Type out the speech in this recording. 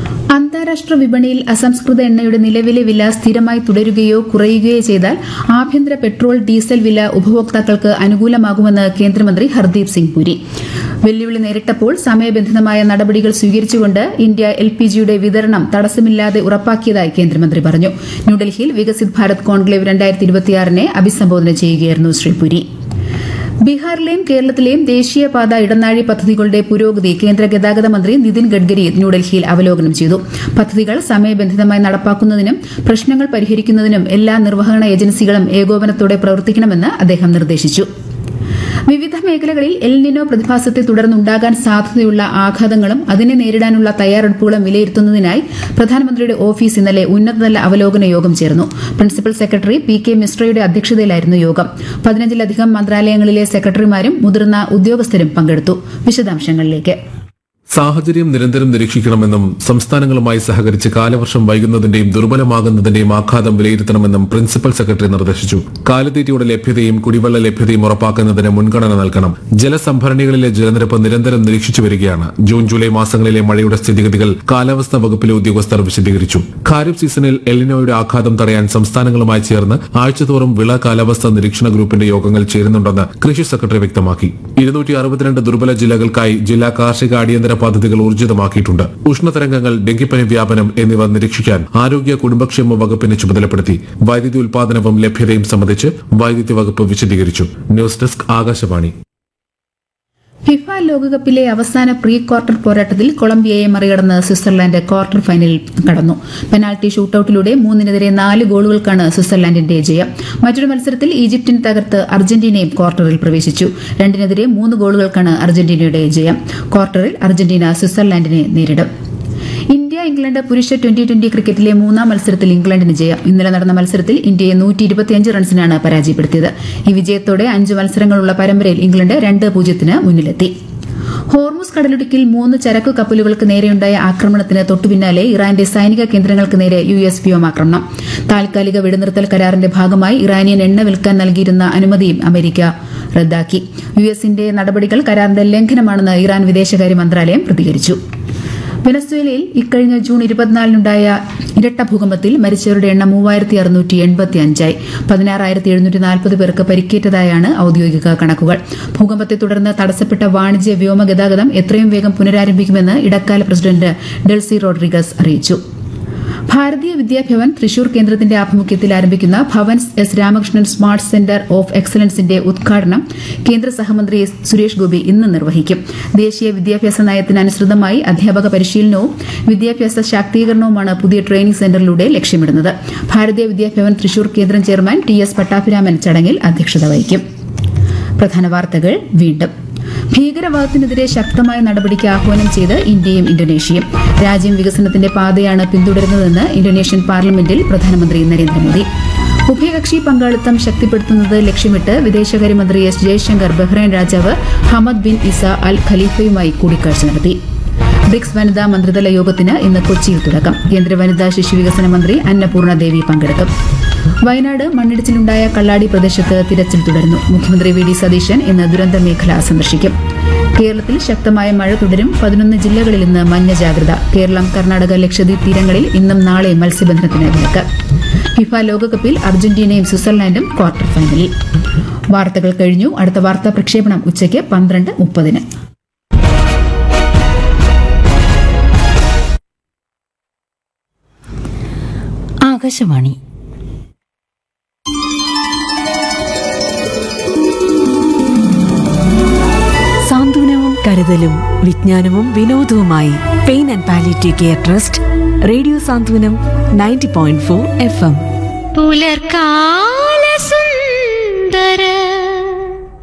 അന്താരാഷ്ട്ര വിപണിയിൽ അസംസ്കൃത എണ്ണയുടെ നിലവിലെ വില സ്ഥിരമായി തുടരുകയോ കുറയുകയോ ചെയ്താൽ ആഭ്യന്തര പെട്രോൾ ഡീസൽ വില ഉപഭോക്താക്കൾക്ക് അനുകൂലമാകുമെന്ന് കേന്ദ്രമന്ത്രി ഹർദീപ് സിംഗ് പുരി വെല്ലുവിളി നേരിട്ടപ്പോൾ സമയബന്ധിതമായ നടപടികൾ സ്വീകരിച്ചുകൊണ്ട് ഇന്ത്യ എൽ പി ജിയുടെ വിതരണം തടസ്സമില്ലാതെ ഉറപ്പാക്കിയതായി കേന്ദ്രമന്ത്രി പറഞ്ഞു ന്യൂഡൽഹിയിൽ വികസിത് ഭാരത് കോൺക്ലേവ് രണ്ടായിരത്തി ഇരുപത്തിയാറിനെ അഭിസംബോധന ചെയ്യുകയായിരുന്നു ശ്രീ പുരി ബീഹാറിലെയും കേരളത്തിലെയും ദേശീയപാത ഇടനാഴി പദ്ധതികളുടെ പുരോഗതി കേന്ദ്ര ഗതാഗത മന്ത്രി നിതിൻ ഗഡ്കരി ന്യൂഡൽഹിയിൽ അവലോകനം ചെയ്തു പദ്ധതികൾ സമയബന്ധിതമായി നടപ്പാക്കുന്നതിനും പ്രശ്നങ്ങൾ പരിഹരിക്കുന്നതിനും എല്ലാ നിർവഹണ ഏജൻസികളും ഏകോപനത്തോടെ പ്രവർത്തിക്കണമെന്ന് അദ്ദേഹം നിർദ്ദേശിച്ചു വിവിധ മേഖലകളിൽ എൽനിനോ പ്രതിഭാസത്തെ തുടർന്നുണ്ടാകാൻ സാധ്യതയുള്ള ആഘാതങ്ങളും അതിനെ നേരിടാനുള്ള തയ്യാറെടുപ്പുകളും വിലയിരുത്തുന്നതിനായി പ്രധാനമന്ത്രിയുടെ ഓഫീസ് ഇന്നലെ ഉന്നതതല അവലോകന യോഗം ചേർന്നു പ്രിൻസിപ്പൽ സെക്രട്ടറി പി കെ മിശ്രയുടെ അധ്യക്ഷതയിലായിരുന്നു യോഗം പതിനഞ്ചിലധികം മന്ത്രാലയങ്ങളിലെ സെക്രട്ടറിമാരും മുതിർന്ന ഉദ്യോഗസ്ഥരും പങ്കെടുത്തു വിശദാംശങ്ങളിലേക്ക് സാഹചര്യം നിരന്തരം നിരീക്ഷിക്കണമെന്നും സംസ്ഥാനങ്ങളുമായി സഹകരിച്ച് കാലവർഷം വൈകുന്നതിന്റെയും ദുർബലമാകുന്നതിന്റെയും ആഘാതം വിലയിരുത്തണമെന്നും പ്രിൻസിപ്പൽ സെക്രട്ടറി നിർദ്ദേശിച്ചു കാലിത്തീറ്റയുടെ ലഭ്യതയും കുടിവെള്ള ലഭ്യതയും ഉറപ്പാക്കുന്നതിന് മുൻഗണന നൽകണം ജലസംഭരണികളിലെ ജലനിരപ്പ് നിരന്തരം നിരീക്ഷിച്ചു വരികയാണ് ജൂൺ ജൂലൈ മാസങ്ങളിലെ മഴയുടെ സ്ഥിതിഗതികൾ കാലാവസ്ഥാ വകുപ്പിലെ ഉദ്യോഗസ്ഥർ വിശദീകരിച്ചു ഖാരിഫ് സീസണിൽ എലിനോയുടെ ആഘാതം തടയാൻ സംസ്ഥാനങ്ങളുമായി ചേർന്ന് ആഴ്ചതോറും വിള കാലാവസ്ഥാ നിരീക്ഷണ ഗ്രൂപ്പിന്റെ യോഗങ്ങൾ ചേരുന്നുണ്ടെന്ന് കൃഷി സെക്രട്ടറി വ്യക്തമാക്കി ഇരുന്നൂറ്റി അറുപത്തിരണ്ട് ദുർബല ജില്ലകൾക്കായി ജില്ലാ കാർഷിക അടിയന്തര പദ്ധതികൾ ഊർജിതമാക്കിയിട്ടുണ്ട് ഉഷ്ണതരംഗങ്ങൾ ഡെങ്കിപ്പനി വ്യാപനം എന്നിവ നിരീക്ഷിക്കാൻ ആരോഗ്യ കുടുംബക്ഷേമ വകുപ്പിനെ ചുമതലപ്പെടുത്തി വൈദ്യുതി ഉൽപാദനവും ലഭ്യതയും സംബന്ധിച്ച് വൈദ്യുതി വകുപ്പ് വിശദീകരിച്ചു ന്യൂസ് ഡെസ്ക് ആകാശവാണി ഫിഫ ലോകകപ്പിലെ അവസാന പ്രീ ക്വാർട്ടർ പോരാട്ടത്തിൽ കൊളംബിയയെ മറികടന്ന് സ്വിറ്റ്സർലാൻഡ് ക്വാർട്ടർ ഫൈനലിൽ കടന്നു പെനാൽറ്റി ഷൂട്ടൌട്ടിലൂടെ മൂന്നിനെതിരെ നാല് ഗോളുകൾക്കാണ് സ്വിറ്റ്സർലാൻഡിന്റെ ജയം മറ്റൊരു മത്സരത്തിൽ ഈജിപ്തിന് തകർത്ത് അർജന്റീനയും ക്വാർട്ടറിൽ പ്രവേശിച്ചു രണ്ടിനെതിരെ മൂന്ന് ഗോളുകൾക്കാണ് അർജന്റീനയുടെ ജയം ക്വാർട്ടറിൽ അർജന്റീന സ്വിറ്റ്സർലാൻഡിനെ നേരിടും ഇന്ത്യ ഇംഗ്ലണ്ട് പുരുഷ ട്വന്റി ട്വന്റി ക്രിക്കറ്റിലെ മൂന്നാം മത്സരത്തിൽ ഇംഗ്ലണ്ടിന് ജയം ഇന്നലെ നടന്ന മത്സരത്തിൽ ഇന്ത്യയെ നൂറ്റി ഇരുപത്തിയഞ്ച് റൺസിനാണ് പരാജയപ്പെടുത്തിയത് ഈ വിജയത്തോടെ അഞ്ച് മത്സരങ്ങളുള്ള പരമ്പരയിൽ ഇംഗ്ലണ്ട് രണ്ട് പൂജ്യത്തിന് മുന്നിലെത്തി ഹോർമുസ് കടലിടുക്കിൽ മൂന്ന് ചരക്കു കപ്പലുകൾക്ക് നേരെയുണ്ടായ ആക്രമണത്തിന് തൊട്ടുപിന്നാലെ ഇറാന്റെ സൈനിക കേന്ദ്രങ്ങൾക്ക് നേരെ യു എസ് വ്യോമാക്രമണം താൽക്കാലിക വെടിനിർത്തൽ കരാറിന്റെ ഭാഗമായി ഇറാനിയൻ എണ്ണ വിൽക്കാൻ നൽകിയിരുന്ന അനുമതിയും അമേരിക്ക റദ്ദാക്കി യു എസിന്റെ നടപടികൾ കരാറിന്റെ ലംഘനമാണെന്ന് ഇറാൻ വിദേശകാര്യ മന്ത്രാലയം പ്രതികരിച്ചു വെനസ്വേലയിൽ ഇക്കഴിഞ്ഞ ജൂൺ ഇരുപത്തിനാലിനുണ്ടായ ഇരട്ട ഭൂകമ്പത്തിൽ മരിച്ചവരുടെ എണ്ണം മൂവായിരത്തി അറുന്നൂറ്റി എൺപത്തി അഞ്ചായി പതിനാറായിരത്തി എഴുന്നൂറ്റി നാൽപ്പത് പേർക്ക് പരിക്കേറ്റതായാണ് ഔദ്യോഗിക കണക്കുകൾ ഭൂകമ്പത്തെ തുടർന്ന് തടസ്സപ്പെട്ട വാണിജ്യ വ്യോമ ഗതാഗതം എത്രയും വേഗം പുനരാരംഭിക്കുമെന്ന് ഇടക്കാല പ്രസിഡന്റ് ഡെൽസി റോഡ്രിഗസ് അറിയിച്ചു ഭാരതീയ വിദ്യാഭവൻ തൃശൂർ കേന്ദ്രത്തിന്റെ ആഭിമുഖ്യത്തിൽ ആരംഭിക്കുന്ന Bhavans S Ramakrishnan smart centre of എക്സലൻസിന്റെ ഉദ്ഘാടനം കേന്ദ്ര സഹമന്ത്രി എസ് സുരേഷ് ഗോപി ഇന്ന് നിർവഹിക്കും ദേശീയ വിദ്യാഭ്യാസ നയത്തിനനുസൃതമായി അധ്യാപക പരിശീലനവും വിദ്യാഭ്യാസ ശാക്തീകരണവുമാണ് പുതിയ ട്രെയിനിംഗ് സെന്ററിലൂടെ ലക്ഷ്യമിടുന്നത് ഭാരതീയ വിദ്യാഭവൻ തൃശൂർ കേന്ദ്രം ചെയർമാൻ ടി എസ് പട്ടാഭിരാമൻ ചടങ്ങിൽ അധ്യക്ഷത വഹിക്കും പ്രധാന വാർത്തകൾ വീണ്ടും ഭീകരവാദത്തിനെതിരെ ശക്തമായ നടപടിക്ക് ആഹ്വാനം ചെയ്ത് ഇന്ത്യയും ഇന്തോനേഷ്യയും രാജ്യം വികസനത്തിന്റെ പാതയാണ് പിന്തുടരുന്നതെന്ന് ഇന്തോനേഷ്യൻ പാർലമെന്റിൽ പ്രധാനമന്ത്രി നരേന്ദ്രമോദി ഉഭയകക്ഷി പങ്കാളിത്തം ശക്തിപ്പെടുത്തുന്നത് ലക്ഷ്യമിട്ട് വിദേശകാര്യമന്ത്രി എസ് ജയശങ്കർ ബഹ്റൈൻ രാജാവ് ഹമദ് ബിൻ ഇസ അൽ ഖലീഫയുമായി കൂടിക്കാഴ്ച നടത്തി ബ്രിക്സ് വനിതാ മന്ത്രിതല യോഗത്തിന് ഇന്ന് കൊച്ചിയിൽ തുടക്കം കേന്ദ്ര വനിതാ ശിശു വികസന മന്ത്രി അന്നപൂർണ ദേവി പങ്കെടുക്കും വയനാട് മണ്ണിടിച്ചിലുണ്ടായ കള്ളാടി പ്രദേശത്ത് തിരച്ചിൽ തുടരുന്നു മുഖ്യമന്ത്രി വി ഡി സതീശൻ ഇന്ന് ദുരന്ത മേഖല സന്ദർശിക്കും കേരളത്തിൽ ശക്തമായ മഴ തുടരും പതിനൊന്ന് ജില്ലകളിൽ ഇന്ന് മഞ്ഞ ജാഗ്രത കേരളം കർണാടക ലക്ഷദ്വീപ് തീരങ്ങളിൽ ഇന്നും നാളെയും മത്സ്യബന്ധനത്തിന് വിലക്ക് ഫിഫ ലോകകപ്പിൽ അർജന്റീനയും സ്വിറ്റ്സർലാൻഡും ക്വാർട്ടർ ഫൈനലിൽ വാർത്തകൾ കഴിഞ്ഞു അടുത്ത വാർത്താ പ്രക്ഷേപണം ഉച്ചയ്ക്ക് പന്ത്രണ്ട് മുപ്പതിന് ആകാശവാണി സാന്ത്വനവും കരുതലും വിജ്ഞാനവും വിനോദവുമായി pain and palliative care trust radio Santhwanam ninety point four F M പുലർക്കാല സുന്ദര